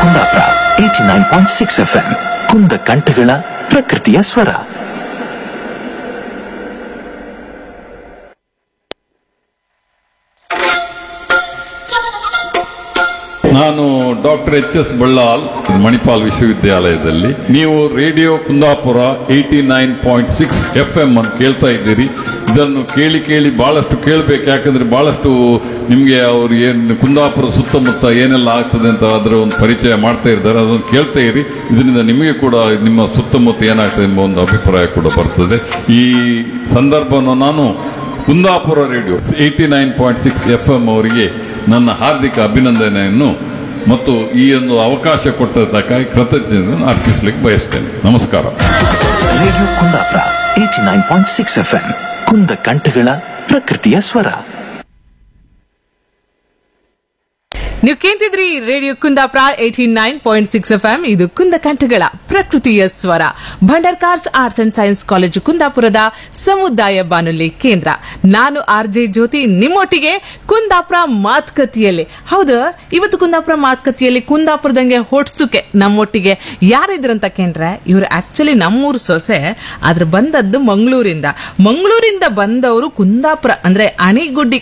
Kundapura eighty nine point six F M ಕುಂದ ಕಂಠಗಳ ಪ್ರಕೃತಿಯ ಸ್ವರ ನಾನು doctor H S Ballal Manipal ವಿಶ್ವವಿದ್ಯಾಲಯದಲ್ಲಿ ನೀವು radio Kundapura eighty nine point six F M ಅನ್ನು ಕೇಳ್ತಾ ಇದ್ದೀರಿ ಇದನ್ನು ಕೇಳಿ ಕೇಳಿ ಬಹಳಷ್ಟು ಕೇಳಬೇಕು ಯಾಕಂದ್ರೆ ಬಹಳಷ್ಟು ನಿಮಗೆ ಅವ್ರು ಏನು ಕುಂದಾಪುರ ಸುತ್ತಮುತ್ತ ಏನೆಲ್ಲ ಆಗ್ತದೆ ಅಂತ ಅದರ ಒಂದು ಪರಿಚಯ ಮಾಡ್ತಾ ಇದ್ದಾರೆ ಅದನ್ನು ಕೇಳ್ತಾ ಇರಿ ಇದರಿಂದ ನಿಮಗೆ ಕೂಡ ನಿಮ್ಮ ಸುತ್ತಮುತ್ತ ಏನಾಗ್ತದೆ ಎಂಬ ಒಂದು ಅಭಿಪ್ರಾಯ ಕೂಡ ಬರ್ತದೆ ಈ ಸಂದರ್ಭವನ್ನು ನಾನು Kundapura radio eighty nine point six F M ಅವರಿಗೆ ನನ್ನ ಹಾರ್ದಿಕ ಅಭಿನಂದನೆಯನ್ನು ಮತ್ತು ಈ ಒಂದು ಅವಕಾಶ ಕೊಟ್ಟದ್ದಕ್ಕಾಗಿ ಕೃತಜ್ಞತೆಯನ್ನು ಅರ್ಪಿಸಲಿಕ್ಕೆ ಬಯಸ್ತೇನೆ ನಮಸ್ಕಾರ radio Kundapura eighty nine point six F M ಕುಂದ ಕಂಠಗಳ ಪ್ರಕೃತಿಯ ಸ್ವರ ನೀವು ಕೇಂತಿದ್ರಿ radio Kundapura eighty nine point six F M ಇದು ಕುಂದ ಕಂಠಗಳ ಪ್ರಕೃತಿಯ ಸ್ವರ Bhandarkars arts and science college ಕುಂದಾಪುರದ ಸಮುದಾಯ ಬಾನುಲಿ ಕೇಂದ್ರ ನಾನು ಆರ್ ಜೆ ಜ್ಯೋತಿ ನಿಮ್ಮೊಟ್ಟಿಗೆ ಕುಂದಾಪುರ ಮಾತುಕತೆಯಲ್ಲಿ ಹೌದು ಇವತ್ತು ಕುಂದಾಪುರ ಮಾತುಕತೆಯಲ್ಲಿ ಕುಂದಾಪುರದಂಗೆ ಹೊಡ್ಸುಕೆ ನಮ್ಮೊಟ್ಟಿಗೆ ಯಾರಿದ್ರಂತ ಕೇಂದ್ರೆ ಇವ್ರು ಆಕ್ಚುಲಿ ನಮ್ಮೂರು ಸೊಸೆ ಆದ್ರೆ ಬಂದದ್ದು ಮಂಗಳೂರಿಂದ ಮಂಗಳೂರಿಂದ ಬಂದವರು ಕುಂದಾಪುರ ಅಂದ್ರೆ ಅಣಿಗುಡ್ಡಿ